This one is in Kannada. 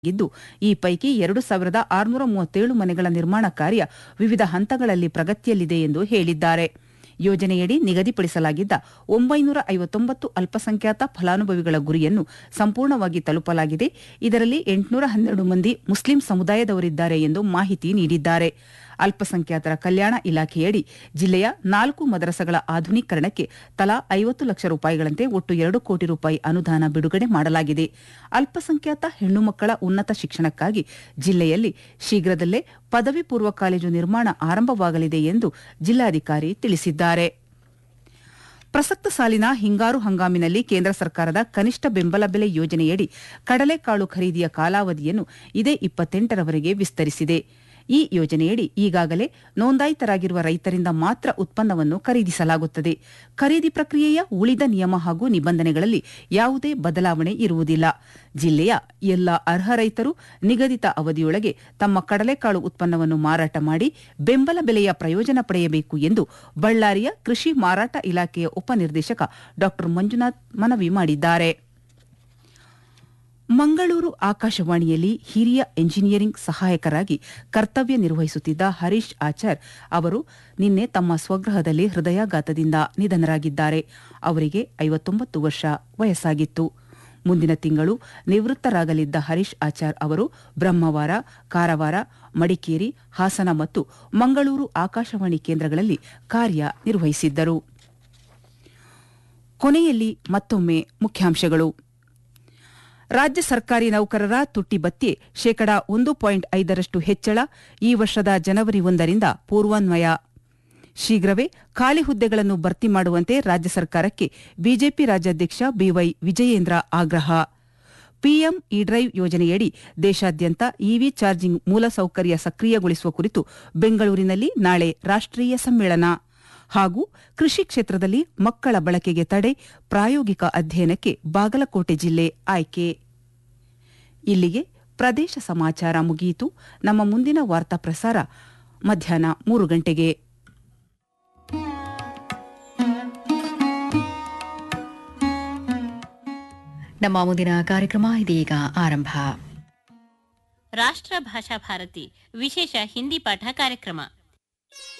ಗಿದ್ದು ಈ ಪೈಕಿ ಎರಡು ಸಾವಿರದ ಆರುನೂರ ಮೂವತ್ತೇಳು ಮನೆಗಳ ನಿರ್ಮಾಣ ಕಾರ್ಯ ವಿವಿಧ ಹಂತಗಳಲ್ಲಿ ಪ್ರಗತಿಯಲ್ಲಿದೆ ಎಂದು ಹೇಳಿದ್ದಾರೆ ಯೋಜನೆಯಡಿ ನಿಗದಿಪಡಿಸಲಾಗಿದ್ದ ಒಂಬೈನೂರ ಐವತ್ತೊಂಬತ್ತು ಅಲ್ಪಸಂಖ್ಯಾತ ಫಲಾನುಭವಿಗಳ ಗುರಿಯನ್ನು ಸಂಪೂರ್ಣವಾಗಿ ತಲುಪಲಾಗಿದೆ ಇದರಲ್ಲಿ ಎಂಟುನೂರ ಹನ್ನೆರಡು ಮಂದಿ ಮುಸ್ಲಿಂ ಸಮುದಾಯದವರಿದ್ದಾರೆ ಎಂದು ಮಾಹಿತಿ ನೀಡಿದ್ದಾರೆ ಅಲ್ಪಸಂಖ್ಯಾತರ ಕಲ್ಯಾಣ ಇಲಾಖೆಯಡಿ ಜಿಲ್ಲೆಯ ನಾಲ್ಕು ಮದರಸಗಳ ಆಧುನೀಕರಣಕ್ಕೆ ತಲಾ ಐವತ್ತು ಲಕ್ಷ ರೂಪಾಯಿಗಳಂತೆ ಒಟ್ಟು ಎರಡು ಕೋಟಿ ರೂಪಾಯಿ ಅನುದಾನ ಬಿಡುಗಡೆ ಮಾಡಲಾಗಿದೆ ಅಲ್ಪಸಂಖ್ಯಾತ ಹೆಣ್ಣು ಮಕ್ಕಳ ಉನ್ನತ ಶಿಕ್ಷಣಕ್ಕಾಗಿ ಜಿಲ್ಲೆಯಲ್ಲಿ ಶೀಘ್ರದಲ್ಲೇ ಪದವಿ ಪೂರ್ವ ಕಾಲೇಜು ನಿರ್ಮಾಣ ಆರಂಭವಾಗಲಿದೆ ಎಂದು ಜಿಲ್ಲಾಧಿಕಾರಿ ತಿಳಿಸಿದ್ದಾರೆ ಪ್ರಸಕ್ತ ಸಾಲಿನ ಹಿಂಗಾರು ಹಂಗಾಮಿನಲ್ಲಿ ಕೇಂದ್ರ ಸರ್ಕಾರದ ಕನಿಷ್ಠ ಬೆಂಬಲ ಬೆಲೆ ಯೋಜನೆಯಡಿ ಕಡಲೆಕಾಳು ಖರೀದಿಯ ಕಾಲಾವಧಿಯನ್ನು ಇದೇ ಇಪ್ಪತ್ತೆಂಟರವರೆಗೆ ವಿಸ್ತರಿಸಿದೆ ಈ ಯೋಜನೆಯಡಿ ಈಗಾಗಲೇ ನೋಂದಾಯಿತರಾಗಿರುವ ರೈತರಿಂದ ಮಾತ್ರ ಉತ್ಪನ್ನವನ್ನು ಖರೀದಿಸಲಾಗುತ್ತದೆ ಖರೀದಿ ಪ್ರಕ್ರಿಯೆಯ ಉಳಿದ ನಿಯಮ ಹಾಗೂ ನಿಬಂಧನೆಗಳಲ್ಲಿ ಯಾವುದೇ ಬದಲಾವಣೆ ಇರುವುದಿಲ್ಲ ಜಿಲ್ಲೆಯ ಎಲ್ಲ ಅರ್ಹ ರೈತರು ನಿಗದಿತ ಅವಧಿಯೊಳಗೆ ತಮ್ಮ ಕಡಲೆಕಾಳು ಉತ್ಪನ್ನವನ್ನು ಮಾರಾಟ ಮಾಡಿ ಬೆಂಬಲ ಬೆಲೆಯ ಪ್ರಯೋಜನ ಪಡೆಯಬೇಕು ಎಂದು ಬಳ್ಳಾರಿಯ ಕೃಷಿ ಮಾರಾಟ ಇಲಾಖೆಯ ಉಪನಿರ್ದೇಶಕ ಡಾ ಮಂಜುನಾಥ್ ಮನವಿ ಮಾಡಿದ್ದಾರೆ ಮಂಗಳೂರು ಆಕಾಶವಾಣಿಯಲ್ಲಿ ಹಿರಿಯ ಎಂಜಿನಿಯರಿಂಗ್ ಸಹಾಯಕರಾಗಿ ಕರ್ತವ್ಯ ನಿರ್ವಹಿಸುತ್ತಿದ್ದ ಹರೀಶ್ ಆಚಾರ್ ಅವರು ನಿನ್ನೆ ತಮ್ಮ ಸ್ವಗೃಹದಲ್ಲಿ ಹೃದಯಾಘಾತದಿಂದ ನಿಧನರಾಗಿದ್ದಾರೆ ಅವರಿಗೆ ಐವತ್ತೊಂಬತ್ತು ವರ್ಷ ವಯಸ್ಸಾಗಿತ್ತು ಮುಂದಿನ ತಿಂಗಳು ನಿವೃತ್ತರಾಗಲಿದ್ದ ಹರೀಶ್ ಆಚಾರ್ ಅವರು ಬ್ರಹ್ಮವಾರ ಕಾರವಾರ ಮಡಿಕೇರಿ ಹಾಸನ ಮತ್ತು ಮಂಗಳೂರು ಆಕಾಶವಾಣಿ ಕೇಂದ್ರಗಳಲ್ಲಿ ಕಾರ್ಯ ನಿರ್ವಹಿಸಿದ್ದರು ಕೊನೆಯಲ್ಲಿ ಮತ್ತೊಮ್ಮೆ ಮುಖ್ಯಾಂಶಗಳು ರಾಜ್ಯ ಸರ್ಕಾರಿ ನೌಕರರ ತುಟ್ಟಿ ಭತ್ಯೆ ಶೇಕಡಾ ಒಂದು ಪಾಯಿಂಟ್ ಐದರಷ್ಟು ಹೆಚ್ಚಳ ಈ ವರ್ಷದ ಜನವರಿ ಒಂದರಿಂದ ಪೂರ್ವಾನ್ವಯ ಶೀಘ್ರವೇ ಖಾಲಿ ಹುದ್ದೆಗಳನ್ನು ಭರ್ತಿ ಮಾಡುವಂತೆ ರಾಜ್ಯ ಸರ್ಕಾರಕ್ಕೆ ಬಿಜೆಪಿ ರಾಜ್ಯಾಧ್ಯಕ್ಷ ಬಿವೈ ವಿಜಯೇಂದ್ರ ಆಗ್ರಹ ಪಿಎಂ ಇ ಡ್ರೈವ್ ಯೋಜನೆಯಡಿ ದೇಶಾದ್ಯಂತ ಇವಿ ಚಾರ್ಜಿಂಗ್ ಮೂಲಸೌಕರ್ಯ ಸಕ್ರಿಯಗೊಳಿಸುವ ಕುರಿತು ಬೆಂಗಳೂರಿನಲ್ಲಿ ನಾಳೆ ರಾಷ್ಟ್ರೀಯ ಸಮ್ಮೇಳನ ಹಾಗೂ ಕೃಷಿ ಕ್ಷೇತ್ರದಲ್ಲಿ ಮಕ್ಕಳ ಬಳಕೆಗೆ ತಡೆ ಪ್ರಾಯೋಗಿಕ ಅಧ್ಯಯನಕ್ಕೆ ಬಾಗಲಕೋಟೆ ಜಿಲ್ಲೆ ಆಯ್ಕೆ ಇಲ್ಲಿಗೆ ಪ್ರದೇಶ ಸಮಾಚಾರ ಮುಗಿಯಿತು ನಮ್ಮ ಮುಂದಿನ ವಾರ್ತಾ ಪ್ರಸಾರ ಮಧ್ಯಾಹ್ನ ಮೂರು ಗಂಟೆಗೆ ನಮ್ಮ ಮುಂದಿನ ಕಾರ್ಯಕ್ರಮ ಇದೀಗ ಆರಂಭ ರಾಷ್ಟ್ರ ಭಾಷಾ ಭಾರತಿ ವಿಶೇಷ ಹಿಂದಿ ಪಾಠ ಕಾರ್ಯಕ್ರಮ